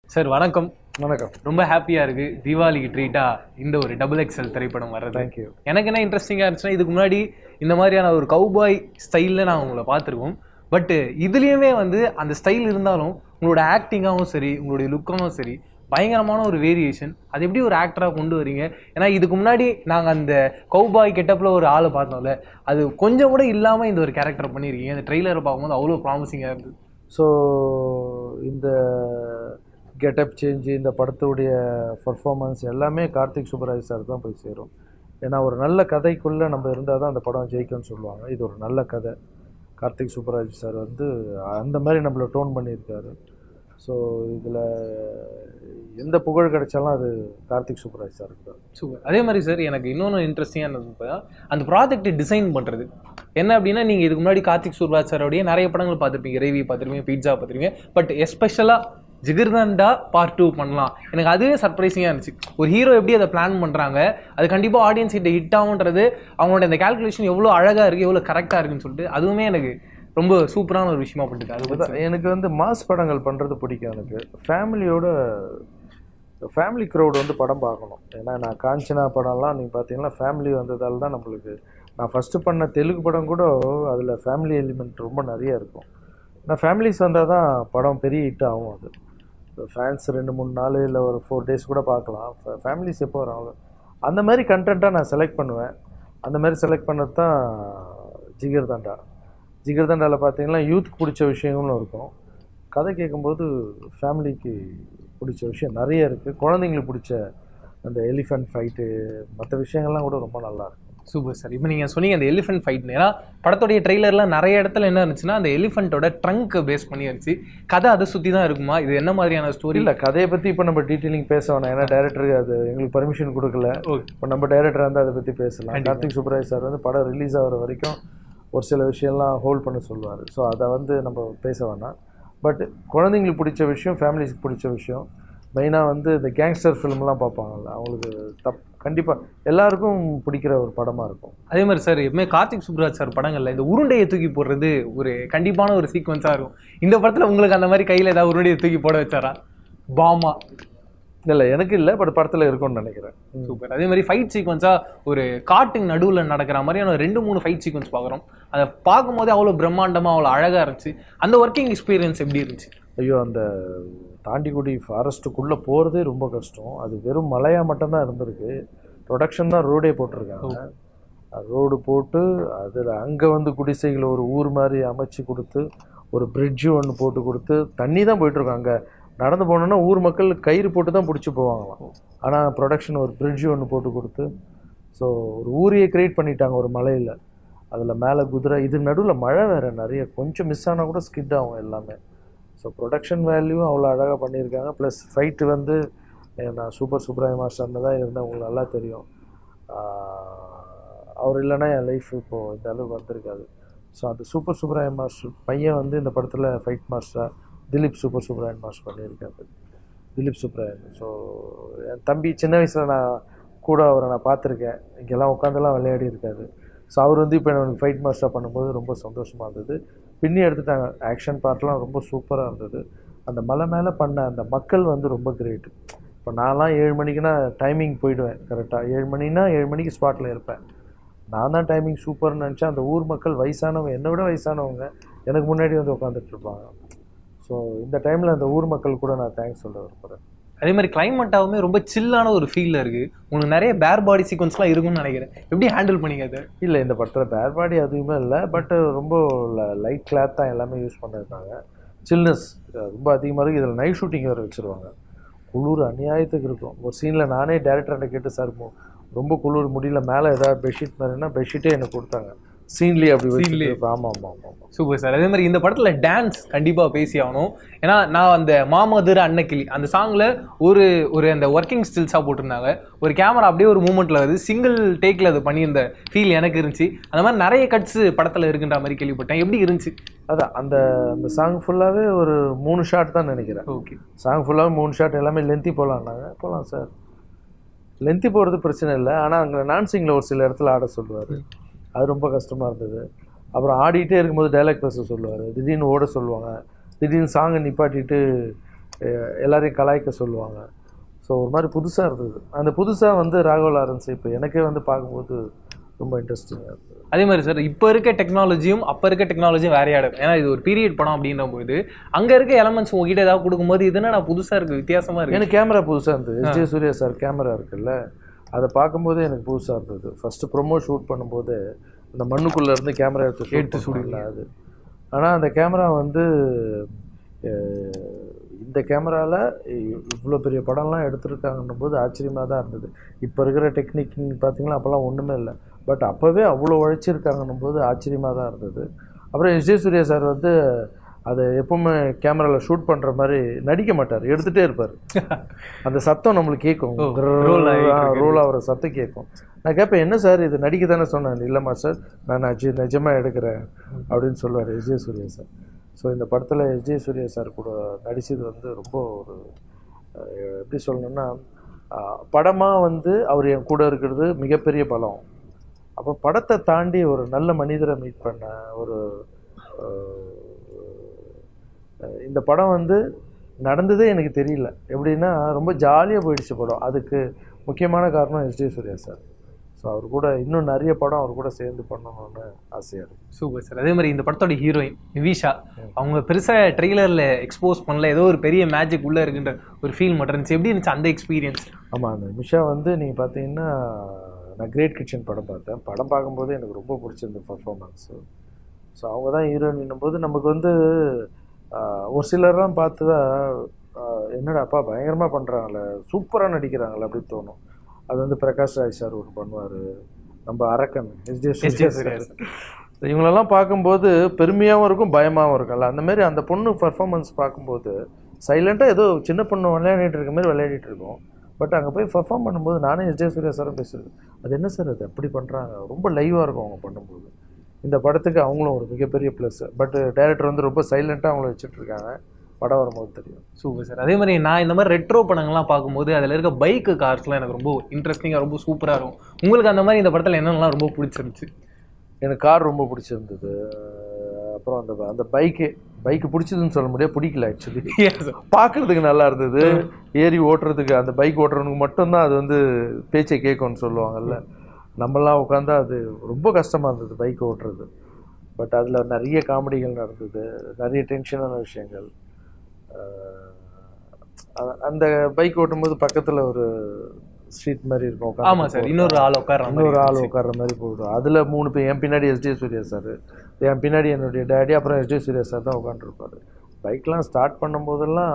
Sir வணக்கம் வணக்கம் ரொம்ப ஹாப்பியா இருக்கு தீபாவளிக்கு ட்ரீட்டா இந்த ஒரு டபுள் எக்ஸல் திரைப்படம் வர்றது தேங்க்யூ எனக்கு என்ன இன்ட்ரெஸ்டிங்காக இருந்துச்சுன்னா இதுக்கு முன்னாடி இந்த மாதிரியான ஒரு கவுபாய் ஸ்டைலில் நான் உங்களை பார்த்துருக்கோம் பட் இதுலேயுமே வந்து அந்த ஸ்டைல் இருந்தாலும் உங்களோட ஆக்டிங்காகவும் சரி உங்களுடைய லுக்காகவும் சரி பயங்கரமான ஒரு வேரியேஷன் அது எப்படி ஒரு ஆக்டராக கொண்டு வரீங்க ஏன்னா இதுக்கு முன்னாடி நாங்கள் அந்த கவுபாய் கெட்டப்பில் ஒரு ஆளை பார்த்தோம்ல அது கொஞ்சம் கூட இல்லாமல் இந்த ஒரு கேரக்டர் பண்ணியிருக்கீங்க அந்த ட்ரெய்லரை பார்க்கும்போது அவ்வளோ ப்ராமிசிங்காக இருந்தது ஸோ இந்த கெட்டப் சேஞ்சு இந்த படத்துடைய பர்ஃபார்மன்ஸ் எல்லாமே கார்த்திக் சுப்பராஜ் சார் தான் போய் சேரும் ஏன்னா ஒரு நல்ல கதைக்குள்ளே நம்ம இருந்தால் தான் அந்த படம் ஜெயிக்கும்னு சொல்லுவாங்க இது ஒரு நல்ல கதை கார்த்திக் சுப்பராஜ் சார் வந்து அந்த மாதிரி நம்மளை டோன் பண்ணியிருக்காரு ஸோ இதில் எந்த புகழ் கிடைச்சாலும் அது கார்த்திக் சுப்பராஜ் சாருக்கு தான் சூப்பர் அதே மாதிரி சார் எனக்கு இன்னொன்று இன்ட்ரெஸ்டிங்காக அந்த ப்ராஜெக்ட் டிசைன் பண்ணுறது என்ன அப்படின்னா நீங்கள் இதுக்கு முன்னாடி கார்த்திக் சூர்ராஜ் சாரோடைய நிறைய படங்கள் பார்த்துருப்பீங்க ரேவி பார்த்துருப்பீங்க பீட்சா பார்த்துருப்பீங்க பட் எஸ்பெஷலாக ஜிகிர்தண்டா பார்ட் டூ பண்ணலாம் எனக்கு அதுவே சர்ப்ரைசிங்காக இருந்துச்சு ஒரு ஹீரோ எப்படி அதை பிளான் பண்ணுறாங்க அது கண்டிப்பாக ஆடியன்ஸ் கிட்ட ஹிட் ஆகுன்றது அவங்களோட இந்த கால்குலேஷன் எவ்வளோ அழகாக இருக்குது எவ்வளோ கரெக்டாக இருக்குன்னு சொல்லிட்டு அதுவுமே எனக்கு ரொம்ப சூப்பரான ஒரு விஷயமா பட்டுது அது பத்தி அதான் எனக்கு வந்து மாஸ் படங்கள் பண்ணுறது பிடிக்கும் எனக்கு ஃபேமிலியோட ஃபேமிலி க்ரௌட் வந்து படம் பார்க்கணும் ஏன்னா நான் காஞ்சனா படம்லாம் நீங்கள் பார்த்தீங்கன்னா ஃபேமிலி வந்ததால் தான் நம்மளுக்கு நான் ஃபஸ்ட்டு பண்ண தெலுங்கு படம் கூட அதில் ஃபேமிலி எலிமெண்ட் ரொம்ப நிறைய இருக்கும் நான் ஃபேமிலிஸ் வந்தால் தான் படம் பெரிய ஹிட் ஆகும் அது ஃபேன்ஸ் ரெண்டு மூணு நாள் இல்லை ஒரு ஃபோர் டேஸ் கூட பார்க்கலாம் ஃபேமிலிஸ் எப்போ வராங்க அந்த மாதிரி கண்டென்ட்டாக நான் செலக்ட் பண்ணுவேன் அந்த மாதிரி செலக்ட் பண்ணது தான் ஜிகர் தாண்டா ஜிகர் தாண்டாவில் பார்த்தீங்கன்னா யூத்துக்கு பிடிச்ச விஷயங்களும் இருக்கும் கதை கேட்கும்போது ஃபேமிலிக்கு பிடிச்ச விஷயம் நிறைய இருக்குது குழந்தைங்களுக்கு பிடிச்ச அந்த எலிஃபெண்ட் ஃபைட்டு மற்ற விஷயங்கள்லாம் கூட ரொம்ப நல்லா இருக்கும் சூப்பர் சார் இப்போ நீங்கள் சொன்னீங்க அந்த எலிஃபென்ட் ஃபைட்னு ஏன்னா படத்துடைய ட்ரெய்லர்லாம் நிறைய இடத்துல என்ன இருந்துச்சுன்னா அந்த எலிஃபென்ட்டோட ட்ரங்க்கை பேஸ் பண்ணி இருந்துச்சு கதை அதை சுற்றி தான் இருக்குமா இது என்ன மாதிரியான ஸ்டோரி இல்லை கதையை பற்றி இப்போ நம்ம டீட்டெயிலிங் பேச வேணாம் ஏன்னா டேரக்டருக்கு அது எங்களுக்கு பர்மிஷன் கொடுக்கல ஓகே இப்போ நம்ம டைரக்டர் வந்து அதை பற்றி பேசலாம் கண்டிப்பா. கார்த்திக் சுப்ராஜ் சார் வந்து படம் ரிலீஸ் ஆகிற வரைக்கும் ஒரு சில விஷயம்லாம் ஹோல்ட் பண்ண சொல்லுவார் ஸோ அதை வந்து நம்ம பேச வேணாம் பட் குழந்தைங்களுக்கு பிடிச்ச விஷயம் ஃபேமிலிஸ்க்கு பிடிச்ச விஷயம் மெயினாக வந்து இந்த கேங்ஸ்டர் ஃபிலிம்லாம் பார்ப்பாங்கல்ல அவங்களுக்கு தப் கண்டிப்பாக எல்லாருக்கும் பிடிக்கிற ஒரு படமாக இருக்கும் அதே மாதிரி சார் எப்பவுமே கார்த்திக் சுப்ராஜ் சார் படங்கள்ல இந்த உருண்டையை தூக்கி போடுறது ஒரு கண்டிப்பான ஒரு சீக்வன்ஸாக இருக்கும் இந்த படத்தில் உங்களுக்கு அந்த மாதிரி கையில் ஏதாவது உருண்டையை தூக்கி போட வச்சாரா பாமா இல்லை எனக்கு இல்லை பட் படத்தில் இருக்கும்னு நினைக்கிறேன் சூப்பர் அதே மாதிரி ஃபைட் சீக்வன்ஸாக ஒரு காட்டுக்கு நடுவில் நடக்கிற மாதிரியான ரெண்டு மூணு ஃபைட் சீக்வன்ஸ் பார்க்குறோம் அதை பார்க்கும்போதே அவ்வளோ பிரம்மாண்டமாக அவ்வளோ அழகாக இருந்துச்சு அந்த ஒர்க்கிங் எக்ஸ்பீரியன்ஸ் எப்படி இருந்துச்சு ஐயோ அந்த தாண்டிக்குடி ஃபாரஸ்ட்டுக்குள்ளே போகிறதே ரொம்ப கஷ்டம் அது வெறும் மலையாக மட்டும்தான் இருந்திருக்கு ப்ரொடக்ஷன் தான் ரோடே போட்டிருக்காங்க ரோடு போட்டு அதில் அங்கே வந்து குடிசைகள் ஒரு ஊர் மாதிரி அமைச்சு கொடுத்து ஒரு பிரிட்ஜு ஒன்று போட்டு கொடுத்து தண்ணி தான் போயிட்டுருக்கோம் அங்கே நடந்து போனோன்னா ஊர் மக்கள் கயிறு போட்டு தான் பிடிச்சி போவாங்களாம் ஆனால் ப்ரொடக்ஷன் ஒரு பிரிட்ஜு ஒன்று போட்டு கொடுத்து ஸோ ஒரு ஊரையே கிரியேட் பண்ணிட்டாங்க ஒரு மலையில் அதில் மேலே குதிரை இது நடுவில் மழை வேறு நிறைய கொஞ்சம் மிஸ் ஆனால் கூட ஸ்கிட் ஆகும் எல்லாமே ஸோ ப்ரொடக்ஷன் வேல்யூ அவ்வளோ அழகாக பண்ணியிருக்காங்க ப்ளஸ் ஃபைட்டு வந்து eh, நான் சூப்பர் சுப்ராய மாஸ்டர்னு தான் இருந்தேன் உங்களுக்கு நல்லா தெரியும் ஆஹ், அவர் இல்லைன்னா என் லைஃப் இப்போது இந்த அளவுக்கு வந்திருக்காது ஸோ அந்த சூப்பர் சுப்ராயன் மாஸ்டர் பையன் வந்து இந்த படத்தில் ஃபைட் மாஸ்டராக திலீப் சூப்பர் சுப்ராயன் மாஸ்டர் பண்ணியிருக்காரு திலீப் சுப்ராயன் ஸோ என் தம்பி சின்ன வயசில் நான் கூட அவரை நான் பார்த்துருக்கேன் இங்கெல்லாம் உட்காந்துலாம் விளையாடி இருக்காரு ஸோ அவர் வந்து இப்போ எனக்கு ஃபைட் மாஸ்டர் பண்ணும்போது ரொம்ப சந்தோஷமாக இருந்தது பின்னி எடுத்துட்டாங்க ஆக்ஷன் பார்ட்லாம் ரொம்ப சூப்பராக இருந்தது அந்த மலை மேலே பண்ண அந்த மக்கள் வந்து ரொம்ப கிரேட்டு இப்போ நான்லாம் ஏழு மணிக்குனா டைமிங் போயிடுவேன் கரெக்டாக ஏழு மணினா ஏழு மணிக்கு ஸ்பாட்டில் இருப்பேன் நான் தான் டைமிங் சூப்பர்னு நினச்சேன் அந்த ஊர் மக்கள் வயசானவங்க என்னை விட வயசானவங்க எனக்கு முன்னாடி வந்து உட்காந்துட்டு இருப்பாங்க ஸோ இந்த டைமில் அந்த ஊர் மக்கள் கூட நான் தேங்க்ஸ் சொல்ல விரும்புகிறேன் அதே மாதிரி கிளைமேட்டாவுமே ரொம்ப சில்லான ஒரு ஃபீலில் இருக்கு உங்களுக்கு நிறைய பேர் பாடி சீக்வன்ஸ்லாம் இருக்கும்னு நினைக்கிறேன் எப்படி ஹேண்டில் பண்ணீங்க அது இல்லை இந்த படத்தில் பேர் பாடி அதுவுமே இல்லை பட் ரொம்ப லைட் கிளாத் தான் எல்லாமே யூஸ் பண்ணியிருக்காங்க சில்னஸ் ரொம்ப அதிகமாக இருக்குது இதில் நைட் ஷூட்டிங் வேறு வச்சுருவாங்க குளிர் அநியாயத்துக்கு இருக்கும் ஒரு சீனில் நானே டேரக்டர்கிட்ட கேட்டு சார் மு- ரொம்ப குளிர் முடியல மேலே ஏதாவது பெட்ஷீட் மாதிரினா பெட்ஷீட்டே எனக்கு கொடுத்தாங்க சீன்லேயே அப்படி Sceneலயே. வச்சுட்டு ஆமாம் ஆமாம் ஆமாம் ஆமாம் சூப்பர் சார் அதே மாதிரி இந்த படத்துல டான்ஸ் கண்டிப்பா பேசி ஆகணும் ஏன்னா நான் அந்த மாமதுர அன்னக்கிளி அந்த சாங்ல ஒரு ஒரு அந்த ஒர்க்கிங் ஸ்டில்ஸா போட்டிருந்தாங்க ஒரு கேமரா அப்படியே ஒரு மூமெண்ட்ல வருது சிங்கிள் டேக்ல அது பண்ணியிருந்த ஃபீல் எனக்கு இருந்துச்சு அந்த மாதிரி நிறைய கட்ஸ் படத்துல இருக்குன்ற மாதிரி கேள்விப்பட்டேன் எப்படி இருந்துச்சு அதான் அந்த அந்த சாங் ஃபுல்லாகவே ஒரு மூணு ஷாட் தான் நினைக்கிறேன் ஓகே சாங் ஃபுல்லாக மூணு ஷாட் எல்லாமே லென்த்தி போகலான்னாங்க போகலாம் சார் லென்த்தி போகிறது பிரச்சனை இல்லை ஆனால் அங்கே நான்சிங்கில் ஒரு சில இடத்துல ஆட சொல்லுவார் அது ரொம்ப கஷ்டமாக இருந்தது அப்புறம் ஆடிட்டே இருக்கும்போது டைலாக் பேச சொல்லுவார் திடீர்னு ஓட சொல்லுவாங்க திடீர்னு சாங்கை நிப்பாட்டிட்டு அஹ் எல்லாரையும் கலாய்க்க சொல்லுவாங்க ஸோ ஒரு மாதிரி புதுசாக இருந்தது அந்த புதுசாக வந்து ராகவ லாரன்ஸ் இப்போ எனக்கே வந்து பார்க்கும்போது ரொம்ப இன்ட்ரெஸ்டிங்காக இருந்தது அதே மாதிரி சார் இப்போ இருக்க டெக்னாலஜியும் அப்போ இருக்க டெக்னாலஜியும் வேறையா இருக்கும் ஏன்னா இது ஒரு பீரியட் படம் அப்படின்ற போது அங்கே இருக்க எலமெண்ட்ஸ் உங்ககிட்ட ஏதாவது கொடுக்கும்போது இது என்ன புதுசாக இருக்கு வித்தியாசமா இருக்கு எனக்கு கேமரா புதுசாக இருந்தது S J Suryah sir camera இருக்குல்ல அதை பார்க்கும்போதே எனக்கு புதுசாக இருந்தது ஃபஸ்ட்டு ப்ரொமோ ஷூட் பண்ணும்போது அந்த மண்ணுக்குள்ளே இருந்து கேமரா எடுத்து எடுத்து சுடில அது ஆனால் அந்த கேமரா வந்து அஹ், இந்த கேமராவில் இவ்வளோ பெரிய படம்லாம் எடுத்திருக்காங்கன்னும் போது ஆச்சரியமாக தான் இருந்தது இப்போ இருக்கிற டெக்னிக்னு பார்த்தீங்கன்னா அப்போல்லாம் ஒன்றுமே இல்லை பட் அப்போவே அவ்வளோ உழைச்சிருக்காங்கன்னும் போது ஆச்சரியமாக தான் இருந்தது அப்புறம் எஸ் ஜே சூர்யா சார் வந்து அதை எப்பவுமே கேமராவில் ஷூட் பண்ணுற மாதிரி நடிக்க மாட்டார் எடுத்துகிட்டே இருப்பார் அந்த சத்தம் நம்மளுக்கு கேட்கும் ஓ, roll ஆகிட்டு இருக்கு. ரோல் ஆகிற சத்தம் கேட்கும் நான் கேட்பேன் என்ன சார் இது நடிக்க தானே சொன்னேன் இல்லைம்மா சார் நான் நிஜ நிஜமாக எடுக்கிறேன் அப்படின்னு சொல்லுவார் S J Suryah sir so இந்த படத்தில் எஸ் ஜே சூர்யா சார் கூட நடிச்சது வந்து ரொம்ப ஒரு அஹ், எப்படி சொல்லணும்னா படமாக வந்து அவர் என் கூட இருக்கிறது மிகப்பெரிய பலம் அப்போ படத்தை தாண்டி ஒரு நல்ல மனிதரை மீட் பண்ண ஒரு அஹ், இந்த படம் வந்து நடந்ததே எனக்கு தெரியல எப்படின்னா ரொம்ப ஜாலியாக போயிடுச்சு படம் அதுக்கு முக்கியமான காரணம் S J Suryah sir so அவர் கூட இன்னும் நிறைய படம் அவர் கூட சேர்ந்து பண்ணணும்னு ஆசையாக இருக்குது சூப்பர் சார் அதே மாதிரி இந்த படத்தோட ஹீரோயின் நிவிஷா அவங்க பெருசாக ட்ரெய்லரில் எக்ஸ்போஸ் பண்ணல ஏதோ ஒரு பெரிய மேஜிக் உள்ளே இருக்குன்ற ஒரு ஃபீல் மட்டும் இருந்துச்சு எப்படி இருந்துச்சு அந்த எக்ஸ்பீரியன்ஸ் ஆமாம் அந்த மிஷா வந்து நீங்கள் பார்த்தீங்கன்னா நான் கிரேட் கிச்சன் படம் பார்த்தேன் படம் பார்க்கும்போது எனக்கு ரொம்ப பிடிச்சிருந்த பர்ஃபார்மன்ஸு ஸோ அவங்க தான் ஹீரோயின் போது நமக்கு வந்து ஆஹ், ஒரு சிலர்லாம் பார்த்து தான் ஆஹ், என்னடா அப்பா பயங்கரமாக பண்ணுறாங்களே சூப்பராக நடிக்கிறாங்களே அப்படின்னு தோணும் அது வந்து பிரகாஷ் ராஜ் சார் ஒன்று பண்ணுவார் நம்ம அரக்கன் SJ S J Suriya Suriya sir இவங்களெல்லாம் பார்க்கும்போது பெருமையாகவும் இருக்கும் பயமாகவும் இருக்கும்ல அந்த மாதிரி அந்த பொண்ணு பர்ஃபார்மன்ஸ் பார்க்கும்போது சைலண்ட்டாக ஏதோ சின்ன பொண்ணு விளையாடிட்டு இருக்க மாதிரி விளையாடிட்டு இருக்கோம் பட் அங்கே போய் பர்ஃபார்ம் பண்ணும்போது நானே எஸ் ஜே சூர்யா சாரும் பேசுறது அது என்ன சார் அது அப்படி பண்ணுறாங்க ரொம்ப லைவாக இருக்கும் அவங்க பண்ணும்போது இந்த படத்துக்கு அவங்களும் ஒரு மிகப்பெரிய ப்ளஸ் பட் டைரக்டர் வந்து ரொம்ப சைலண்ட்டாக அவங்கள வச்சுட்டு இருக்காங்க படம் வரும்போது தெரியும் சூப்பர் சார் அதே மாதிரி நான் இந்த மாதிரி ரெட்ரோ படங்கள்லாம் பார்க்கும்போது அதில் இருக்க பைக்கு கார்ஸ்லாம் எனக்கு ரொம்ப இன்ட்ரெஸ்டிங்காக ரொம்ப சூப்பராக இருக்கும் உங்களுக்கு அந்த மாதிரி இந்த படத்தில் என்னென்னலாம் ரொம்ப பிடிச்சிருந்துச்சு எனக்கு கார் ரொம்ப பிடிச்சிருந்தது அப்புறம் அந்த அந்த பைக்கு பைக்கு பிடிச்சதுன்னு சொல்ல முடியாது பிடிக்கல ஆக்சுவலி பார்க்கறதுக்கு நல்லா இருந்தது ஏறி ஓட்டுறதுக்கு அந்த பைக் ஓட்டுறவனுக்கு மட்டும்தான் அது வந்து பேச்சை கேட்கும்னு சொல்லுவாங்கல்ல நம்மலாம் உட்காந்தா அது ரொம்ப கஷ்டமாக இருந்தது பைக் ஓட்டுறது பட் அதில் நிறைய காமெடிகள் நடந்தது நிறைய டென்ஷனான விஷயங்கள் அஹ் அ- அந்த பைக் ஓட்டும்போது பக்கத்தில் ஒரு ஸ்ட்ரீட் மாதிரி இருக்கும் உட்காந்து ஆமாம் சார் இன்னொரு ஆள் உட்கார இன்னொரு ஆள் உட்கார்ற மாதிரி போடுறோம் அதில் மூணு பேர் என் பின்னாடி எஸ்டி சூர்யா சார் என் பின்னாடி என்னுடைய டேடி அப்புறம் எஸ்டி சூர்யா சார் தான் உட்காந்துருப்பாரு பைக்லாம் ஸ்டார்ட் பண்ணும்போதெல்லாம்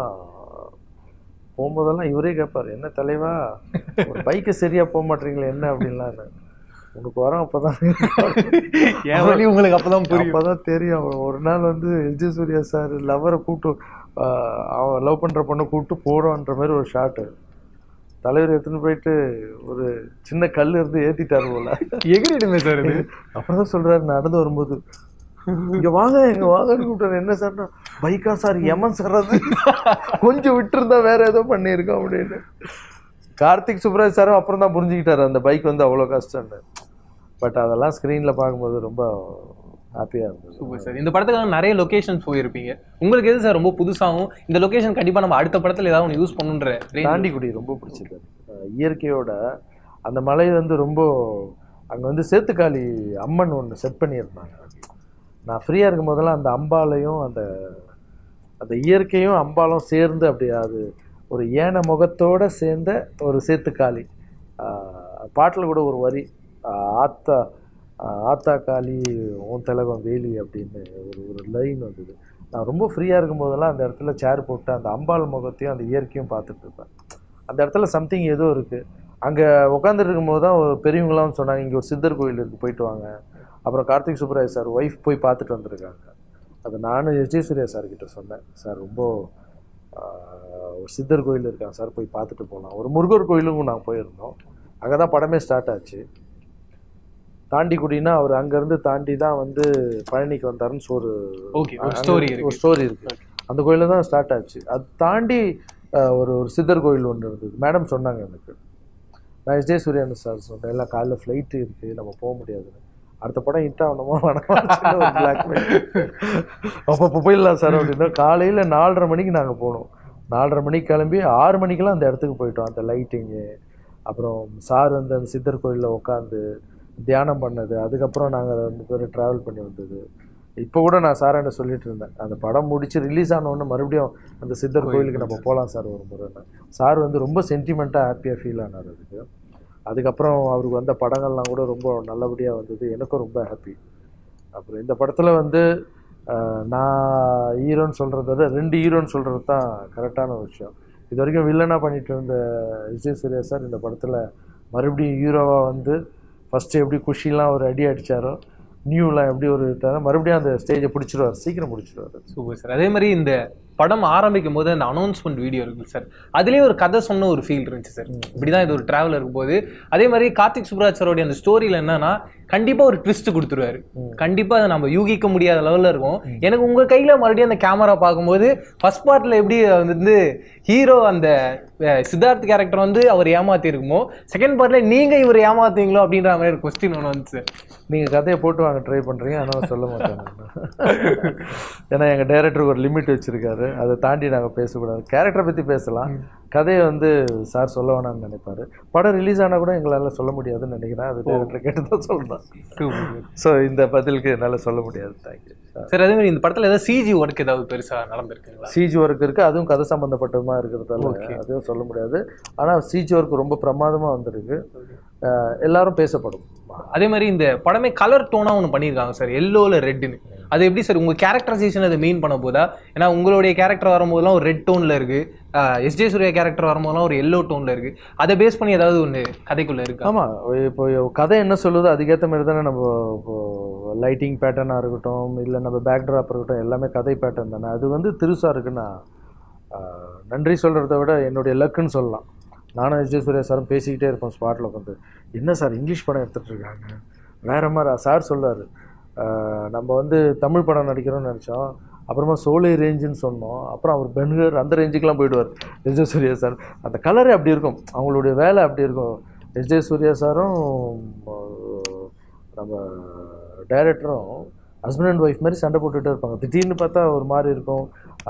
போகும்போதெல்லாம் இவரே கேட்பார் என்ன தலைவா ஒரு பைக்கு சரியாக போக மாட்டீங்களே என்ன அப்படின்லாம் உனக்கு வரோம் அப்போ தான் என் வழி உங்களுக்கு அப்போ தான் புரியும் அப்போ தான் தெரியும் ஒரு நாள் வந்து எஸ்டி சூர்யா சார் லவ்வரை கூப்பிட்டு ஆஹ், அவன் லவ் பண்ணுற பொண்ணை கூப்பிட்டு போகிறோன்ற மாதிரி ஒரு ஷாட்டு தலைவர் எடுத்துன்னு போயிட்டு ஒரு சின்ன கல் இருந்து ஏற்றிட்டார் போல எகிரிடுமே சார் இது அப்புறம் தான் சொல்றாரு நடந்து வரும்போது இங்க வாங்க இங்க வாங்கன்னு கூப்பிட்டாரு என்ன சார்னா பைக்கா சார் எமன் சார் அது கொஞ்சம் விட்டுருந்தா வேற ஏதோ பண்ணியிருக்கோம் அப்படின்னு கார்த்திக் சுப்ராஜ் சாரும் அப்புறம் தான் புரிஞ்சுக்கிட்டாரு அந்த பைக் வந்து அவ்வளோ கஷ்டம்னு பட் அதெல்லாம் ஸ்க்ரீனில் பார்க்கும்போது ரொம்ப ஹாப்பியாக இருந்தது சூப்பர் சார் இந்த படத்துக்காக நிறைய லொகேஷன்ஸ் போயிருப்பீங்க உங்களுக்கு எது சார் ரொம்ப புதுசாகவும் இந்த லொகேஷன் கண்டிப்பாக நம்ம அடுத்த படத்தில் ஏதாவது ஒன்று யூஸ் பண்ணுன்ற range- தாண்டிக்குடி ரொம்ப பிடிச்சது அஹ் இயற்கையோட அந்த மலை வந்து ரொம்ப அங்கே வந்து சேத்துக்காளி அம்மன் ஒன்று செட் பண்ணியிருந்தாங்க நான் ஃப்ரீயாக இருக்கும் போதெல்லாம் அந்த அம்பாலையும் அந்த அந்த இயற்கையும் அம்பாலும் சேர்ந்து அப்படி அது ஒரு ஏன முகத்தோட சேர்ந்த ஒரு சேத்துக்காளி பாட்டில் கூட ஒரு வரி ஆஹ் ஆத்தா ஆஹ் ஆத்தா காளி உன் திலகம் வேலி அப்படின்னு ஒரு ஒரு லைன் வந்தது நான் ரொம்ப ஃப்ரீயாக இருக்கும் போதெல்லாம் அந்த இடத்துல சேர் போட்டு அந்த அம்பாள் முகத்தையும் அந்த இயற்கையும் பார்த்துட்டு இருப்பேன் அந்த இடத்துல சம்திங் ஏதோ இருக்குது அங்கே உட்காந்துட்டு இருக்கும்போது தான் ஒரு பெரியவங்களாம் சொன்னாங்க இங்கே ஒரு சித்தர் கோயில் இருக்குது போயிட்டு வாங்க அப்புறம் கார்த்திக் சுப்ராஜ் சார் ஒய்ஃப் போய் பார்த்துட்டு வந்திருக்காங்க அது நானும் எஸ் ஜே சூர்யா சார் கிட்ட சொன்னேன் சார் ரொம்ப ஆஹ், ஒரு சித்தர் கோயில் இருக்காங்க சார் போய் பார்த்துட்டு போகலாம் ஒரு முருகர் கோயிலுக்கும் நாங்கள் போயிருந்தோம் அங்கே தான் படமே ஸ்டார்ட் ஆச்சு தாண்டிக்குடினா அவர் அங்கேருந்து தாண்டி தான் வந்து பழனிக்கு வந்தாருன்னு ஒரு Okay, ஒரு story இருக்கு. ஒரு ஸ்டோரி இருக்கு அந்த கோயிலில் தான் ஸ்டார்ட் ஆச்சு அது தாண்டி ஆஹ், ஒரு ஒரு சித்தர் கோயில் ஒன்று இருந்தது மேடம் சொன்னாங்க எனக்கு நான் எஸ் ஜே சூர்யானு சார் சொன்னேன் எல்லாம் காலைல ஃப்ளைட்டு இருக்குது நம்ம போக முடியாதுன்னு அடுத்த படம் ஹிட் ஆகணுமா வேணாமா ஒரு பிளாக் அப்போ போயிடலாம் சார் அப்படின்னா காலையில் நாலரை மணிக்கு நாங்கள் போனோம் நாலரை மணிக்கு கிளம்பி ஆறு மணிக்கெல்லாம் அந்த இடத்துக்கு போயிட்டோம் அந்த லைட்டிங்கு அப்புறம் சார் வந்து அந்த சித்தர் கோயிலில் உட்காந்து தியானம் பண்ணது அதுக்கப்புறம் நாங்கள் ரெண்டு பேரும் ட்ராவல் பண்ணி வந்தது இப்போ கூட நான் சாராண்ட சொல்லிட்டு இருந்தேன் அந்த படம் முடிச்சு ரிலீஸ் ஆனோடனே மறுபடியும் அந்த சித்தர் கோயிலுக்கு நம்ம போகலாம் சார் ஒரு முறைன்னு சார் வந்து ரொம்ப சென்டிமெண்ட்டாக ஹாப்பியாக ஃபீல் ஆனார் அதுக்கு அதுக்கப்புறம் அவருக்கு வந்த படங்கள்லாம் கூட ரொம்ப நல்லபடியாக வந்தது எனக்கும் ரொம்ப ஹாப்பி அப்புறம் இந்த படத்தில் வந்து ஆஹ், நான் ஹீரோன்னு சொல்கிறத விட ரெண்டு ஹீரோன்னு சொல்கிறது தான் கரெக்டான ஒரு விஷயம் இது வரைக்கும் வில்லனாக பண்ணிட்டு இருந்த விஜய் சூர்யா சார் இந்த படத்தில் மறுபடியும் ஹீரோவாக வந்து ஃபஸ்ட்டு எப்படி குஷிலாம் ஒரு அடி அடித்தாரோ நியூலாம் எப்படி ஒரு இட்டாரோ மறுபடியும் அந்த ஸ்டேஜை பிடிச்சிருவார் சீக்கிரம் பிடிச்சிருவார் சூப்பர் சார் அதே மாதிரி இந்த படம் ஆரம்பிக்கும் போது அந்த அனௌன்ஸ்மெண்ட் வீடியோ இருக்கு சார் அதுலயே ஒரு கதை சொன்ன ஒரு ஃபீல் இருந்துச்சு சார் இப்படிதான் இது ஒரு டிராவல் இருக்கும்போது அதே மாதிரி கார்த்திக் சுப்ராஜ் சாரோடைய அந்த ஸ்டோரியில என்னன்னா கண்டிப்பா ஒரு ட்விஸ்ட் கொடுத்துருவாரு கண்டிப்பா அதை நம்ம யூகிக்க முடியாத லெவல்ல இருக்கும் எனக்கு உங்க கையில மறுபடியும் அந்த கேமரா பார்க்கும்போது ஃபர்ஸ்ட் பார்ட்ல எப்படி வந்து ஹீரோ அந்த அஹ், சித்தார்த் கேரக்டர் வந்து அவர் ஏமாத்தி இருக்குமோ செகண்ட் பார்ட்ல நீங்க இவர் ஏமாத்தீங்களோ அப்படின்ற மாதிரி ஒரு கொஸ்டின் ஒன்று வந்துச்சு சார் நீங்கள் கதையை போட்டு வாங்க ட்ரை பண்ணுறீங்க ஆனால் சொல்ல மாட்டேன் நான். ஏன்னா எங்கள் டைரக்டருக்கு ஒரு லிமிட் வச்சுருக்காரு அதை தாண்டி நாங்கள் பேசக்கூடாது கேரக்டரை பற்றி பேசலாம் கதையை வந்து சார் சொல்ல வேணாம்னு நினைப்பாரு படம் ரிலீஸ் ஆனால் கூட எங்களால் சொல்ல முடியாதுன்னு நினைக்கிறேன் அது டைரக்டர் கேட்டு தான் சொல்லலாம் ஸோ இந்த பதிலுக்கு என்னால் சொல்ல முடியாது தேங்க்யூ சார் அதே மாதிரி இந்த படத்துல ஏதாவது சிஜி ஒர்க் ஏதாவது பெருசா நடந்திருக்குங்களா சிஜி ஒர்க் இருக்குது அதுவும் கதை சம்மந்தப்பட்டதுமா இருக்கிறதால அதுவும் சொல்ல முடியாது ஆனால் சிஜி ஒர்க் ரொம்ப பிரமாதமாக வந்திருக்கு அஹ் எல்லாரும் பேசப்படும் அதே மாதிரி இந்த படமே கலர் டோனா ஒன்று பண்ணியிருக்காங்க சார் எல்லோல ரெட்டுன்னு அது எப்படி சார் உங்க கேரக்டரைசேஷன் அதை மெயின் பண்ண போதா ஏன்னா உங்களுடைய கேரக்டர் வரும்போதெல்லாம் ஒரு ரெட் டோன்ல இருக்கு எஸ்ஜே சூர்யா கேரக்டர் வரும்போதெல்லாம் ஒரு எல்லோ டோன்ல இருக்கு அதை பேஸ் பண்ணி ஏதாவது ஒன்று கதைக்குள்ள இருக்கா ஆமாம் இப்போ கதை என்ன சொல்லுதோ அதுக்கேற்ற மாதிரி தானே நம்ம இப்போ லைட்டிங் பேட்டர்னாக இருக்கட்டும் இல்லை நம்ம பேக்ட்ராப் இருக்கட்டும் எல்லாமே கதை பேட்டர்ன் தானே அது வந்து திருசா இருக்குன்னா ஆஹ், நன்றி சொல்கிறத விட என்னுடைய லக்குன்னு சொல்லலாம் நானும் விஜய் சூர்யா சாரும் பேசிக்கிட்டே இருப்போம் ஸ்பாட்டில் உட்காந்து என்ன சார் இங்கிலீஷ் படம் எடுத்துகிட்டு இருக்காங்க வேற மாதிரி சார் சொல்லுவார் நம்ம வந்து தமிழ் படம் நடிக்கிறோம்னு நினச்சோம் அப்புறமா சோலை ரேஞ்சுன்னு சொன்னோம் அப்புறம் அவர் பென்கர் அந்த ரேஞ்சுக்கெலாம் போயிடுவார் விஜய் சூர்யா சார் அந்த கலரே அப்படி இருக்கும் அவங்களுடைய வேலை அப்படி இருக்கும் எஸ் ஜே சூர்யா சாரும் அஹ், நம்ம டைரக்டரும் ஹஸ்பண்ட் அண்ட் ஒய்ஃப் மாதிரி சண்டை போட்டுகிட்டே இருப்பாங்க திடீர்னு பார்த்தா ஒரு மாதிரி இருக்கும்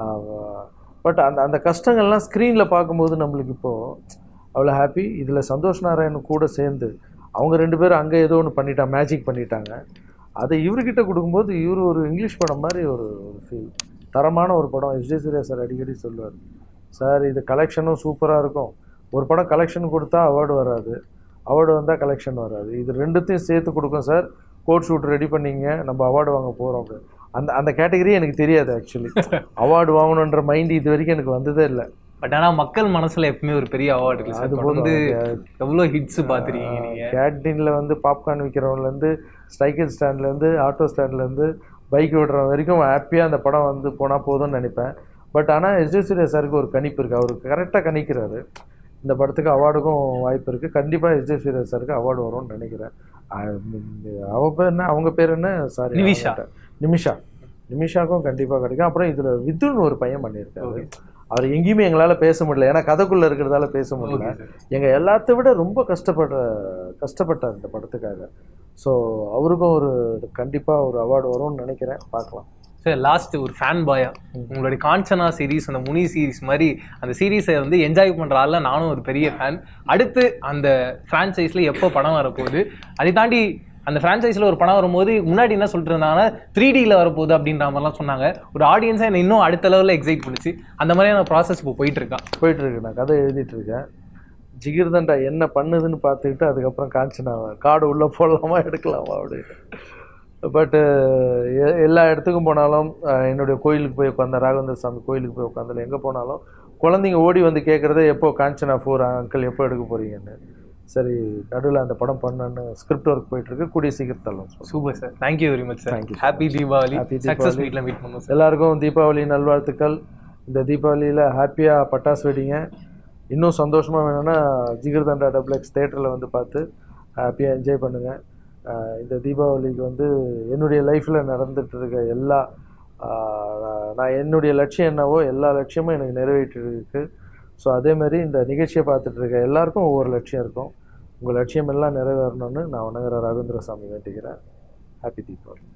பட் அந்த அந்த கஷ்டங்கள்லாம் ஸ்க்ரீனில் பார்க்கும்போது நம்மளுக்கு இப்போது அவ்வளோ ஹாப்பி இதில் சந்தோஷ் நாராயணன் கூட சேர்ந்து அவங்க ரெண்டு பேரும் அங்கே ஏதோ ஒன்று பண்ணிட்டாங்க மேஜிக் பண்ணிட்டாங்க அதை இவர்கிட்ட கொடுக்கும்போது இவர் ஒரு இங்கிலீஷ் படம் மாதிரி ஒரு ஃபீல் தரமான ஒரு படம் எஸ் ஜே சூர்யா சார் அடிக்கடி சொல்லுவார் சார் இது கலெக்ஷனும் சூப்பராக இருக்கும் ஒரு படம் கலெக்ஷன் கொடுத்தா அவார்டு வராது அவார்டு வந்தால் கலெக்ஷன் வராது இது ரெண்டுத்தையும் சேர்த்து கொடுக்கும் சார் கோட் ஷூட் ரெடி பண்ணீங்க நம்ம அவார்டு வாங்க போகிறோம் அப்படின்னு அந்த அந்த கேட்டகரி எனக்கு தெரியாது ஆக்சுவலி அவார்டு வாங்கணுன்ற மைண்ட் இது வரைக்கும் எனக்கு வந்ததே இல்லை பட் ஆனா மக்கள் மனசுல எப்பவுமே ஒரு பெரிய அவார்டு இருக்கு சார் அது தொடர்ந்து போதும் எவ்வளவு ஹிட்ஸ் பாத்துருக்கீங்க நீங்க கேன்டீனில் வந்து பாப்கார்ன் விற்கிறவன்லேருந்து சைக்கிள் ஸ்டாண்ட்லேருந்து ஆட்டோ ஸ்டாண்ட்லேருந்து பைக் ஓட்டுறவன் வரைக்கும் ஹாப்பியாக அந்த படம் வந்து போனால் போதும்னு நினைப்பேன் பட் ஆனால் எஸ் சூர்யா சாருக்கு ஒரு கணிப்பு இருக்குது அவர் கரெக்டாக கணிக்கிறாரு இந்த படத்துக்கு அவார்டுக்கும் வாய்ப்பு இருக்குது கண்டிப்பாக எஸ் சூர்யா சாருக்கு அவார்டு வரும்னு நினைக்கிறேன் அஹ் அவ பேர் என்ன அவங்க பேர் என்ன சாரி நிமிஷா. நிமிஷா நிமிஷாக்கும் கண்டிப்பாக கிடைக்கும் அப்புறம் இதில் வித்துன்னு ஒரு பையன் பண்ணியிருக்காரு அவர் எங்கேயுமே எங்களால் பேச முடியல ஏன்னா கதைக்குள்ளே இருக்கிறதால பேச முடியல Okay, sir. எங்கள் எல்லாத்த விட ரொம்ப கஷ்டப்படுற கஷ்டப்பட்டார் இந்த படத்துக்காக ஸோ அவருக்கும் ஒரு கண்டிப்பாக ஒரு அவார்டு வரும்னு நினைக்கிறேன் பார்க்கலாம் சார் லாஸ்ட் ஒரு ஃபேன் பாயா உங்களுடைய காஞ்சனா சீரிஸ் அந்த முனி சீரிஸ் மாதிரி அந்த சீரிஸை வந்து என்ஜாய் பண்ற ஆள்ல நானும் ஒரு பெரிய ஃபேன் அடுத்து அந்த ஃப்ரான்ச்சைஸ்ல எப்போ படம் வரப்போகுது அதை தாண்டி அந்த ஃப்ரான்ச்சைஸில் ஒரு படம் வரும்போது முன்னாடி என்ன சொல்லிட்டு இருந்தாங்கன்னா த்ரீ டியில் வரப்போகுது அப்படின்ற மாதிரிலாம் சொன்னாங்க ஒரு ஆடியன்ஸை என்ன இன்னும் அடுத்த லெவலில் எக்ஸைட் பண்ணுச்சு அந்த மாதிரியான ப்ராசஸ் இப்போ போயிட்டு இருக்கா போயிட்டு இருக்கு நான் கதை எழுதிட்டு இருக்கேன் ஜிகிர்தண்டா என்ன பண்ணுதுன்னு பார்த்துக்கிட்டு அதுக்கப்புறம் காஞ்சனா காடு உள்ளே போடலாமா எடுக்கலாமா அப்படின்னு பட்டு எல்லா இடத்துக்கும் போனாலும் அஹ், என்னுடைய கோயிலுக்கு போய் உட்காந்த ராகவேந்திர சாமி கோயிலுக்கு போய் உட்காந்தல எங்கே போனாலும் குழந்தைங்க ஓடி வந்து கேட்குறதே எப்போ காஞ்சனா ஃபோர் அங்கிள் எப்போ எடுக்க போறீங்கன்னு சரி நடுவில் அந்த படம் பண்ணன்னு ஸ்கிரிப்ட் ஒர்க் போயிட்டு இருக்கு கூடிய சீக்கிரம் தள்ளும் super sir thank you very much sir Thank you so happy Deepavali Happy success Deepavali. மீட்டில் மீட் பண்ணுவோம் சார் எல்லாருக்கும் தீபாவளி நல்வாழ்த்துக்கள் இந்த தீபாவளியில் ஹாப்பியாக பட்டாசு வெடிங்க இன்னும் சந்தோஷமாக வேணும்னா ஜிகிர்தண்டா டபுள் எக்ஸ் தேட்டரில் வந்து பார்த்து ஹாப்பியாக என்ஜாய் பண்ணுங்கள் இந்த தீபாவளிக்கு வந்து என்னுடைய லைஃப்பில் நடந்துட்டு இருக்க எல்லா ஆஹ், நான் என்னுடைய லட்சியம் என்னவோ எல்லா லட்சியமும் எனக்கு நிறைவேற்றிருக்கு ஸோ அதேமாதிரி இந்த நிகழ்ச்சியை பார்த்துட்டு இருக்க எல்லாருக்கும் ஒவ்வொரு லட்சியம் இருக்கும் உங்கள் லட்சியம் எல்லாம் நிறைவேறணும்னு நான் வணங்குற ராகவேந்திர சாமி வேண்டிக்கிறேன் ஹாப்பி தீபாவளி